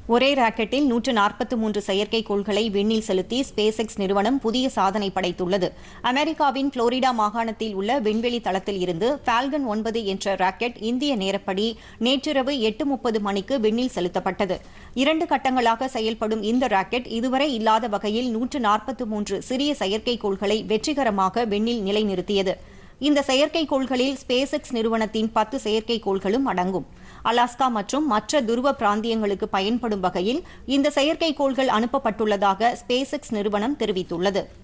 ஒரே ராக்கெட்டில் நூற்று நாற்பத்தி மூன்று செயற்கைக்கோள்களை விண்ணில் செலுத்தி ஸ்பேஸ் எக்ஸ் நிறுவனம் புதிய சாதனை படைத்துள்ளது அமெரிக்காவின் புளோரிடா மாகாணத்தில் உள்ள விண்வெளி தளத்தில் இருந்து ஃபால்கன் ஒன்பது என்ற ராக்கெட் இந்திய நேரப்படி நேற்றிரவு எட்டு முப்பது மணிக்கு விண்ணில் செலுத்தப்பட்டது இரண்டு கட்டங்களாக செயல்படும் இந்த ராக்கெட் இதுவரை இல்லாத வகையில் நூற்று நாற்பத்தி மூன்று சிறிய செயற்கைக்கோள்களை வெற்றிகரமாக விண்ணில் நிலைநிறுத்தியது இந்த செயற்கைக்கோள்களில் ஸ்பேஸ் எக்ஸ் நிறுவனத்தின் பத்து செயற்கைக்கோள்களும் அடங்கும் அலாஸ்கா மற்றும் மற்ற துருவ பிராந்தியங்களுக்கு பயன்படும் வகையில் இந்த செயற்கைக்கோள்கள் அனுப்பப்பட்டுள்ளதாக ஸ்பேஸ் எக்ஸ் நிறுவனம் தெரிவித்துள்ளது